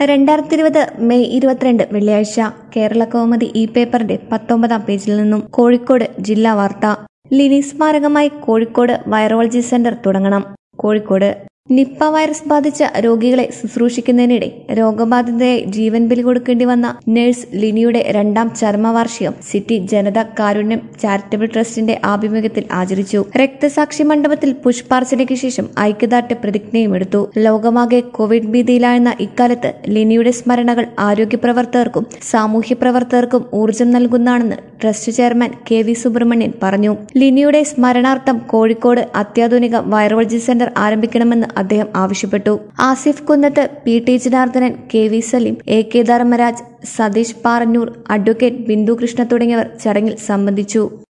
രണ്ടായിരത്തി ഇരുപത് മെയ് ഇരുപത്തിരണ്ട് വെള്ളിയാഴ്ച കേരള കൗമുദി ഇ പേപ്പറിന്റെ പത്തൊമ്പതാം പേജിൽ നിന്നും കോഴിക്കോട് ജില്ലാ വാർത്ത ലിനി സ്മാരകമായി കോഴിക്കോട് വൈറോളജി സെന്റർ തുടങ്ങണം കോഴിക്കോട് നിപ്പ വൈറസ് ബാധിച്ച രോഗികളെ ശുശ്രൂഷിക്കുന്നതിനിടെ രോഗബാധിതയായി ജീവൻ ബലി കൊടുക്കേണ്ടി വന്ന നഴ്സ് ലിനിയുടെ രണ്ടാം ചരമവാർഷികം സിറ്റി ജനത കാരുണ്യം ചാരിറ്റബിൾ ട്രസ്റ്റിന്റെ ആഭിമുഖ്യത്തിൽ ആചരിച്ചു രക്തസാക്ഷി മണ്ഡപത്തിൽ പുഷ്പാർച്ചനയ്ക്ക് ശേഷം ഐക്യദാർഢ്യ പ്രതിജ്ഞയും എടുത്തു ലോകമാകെ കോവിഡ് ഭീതിയിലായിരുന്ന ഇക്കാലത്ത് ലിനിയുടെ സ്മരണകൾ ആരോഗ്യ പ്രവർത്തകർക്കും സാമൂഹ്യ പ്രവർത്തകർക്കും ഊർജം നൽകുന്നതാണെന്ന് trust chairman K V Subramanian പറഞ്ഞു ലിനിയുടെ സ്മരണാർത്ഥം കോഴിക്കോട് അത്യാധുനിക വൈറോളജി സെന്റർ ആരംഭിക്കണമെന്ന് അദ്ദേഹം ആവശ്യപ്പെട്ടു Asif Kunnath P T Janardhanan K V Saleem A K Dharmaraj Satheesh Parannur advocate Bindu Krishna തുടങ്ങിയവർ ചടങ്ങിൽ സംബന്ധിച്ചു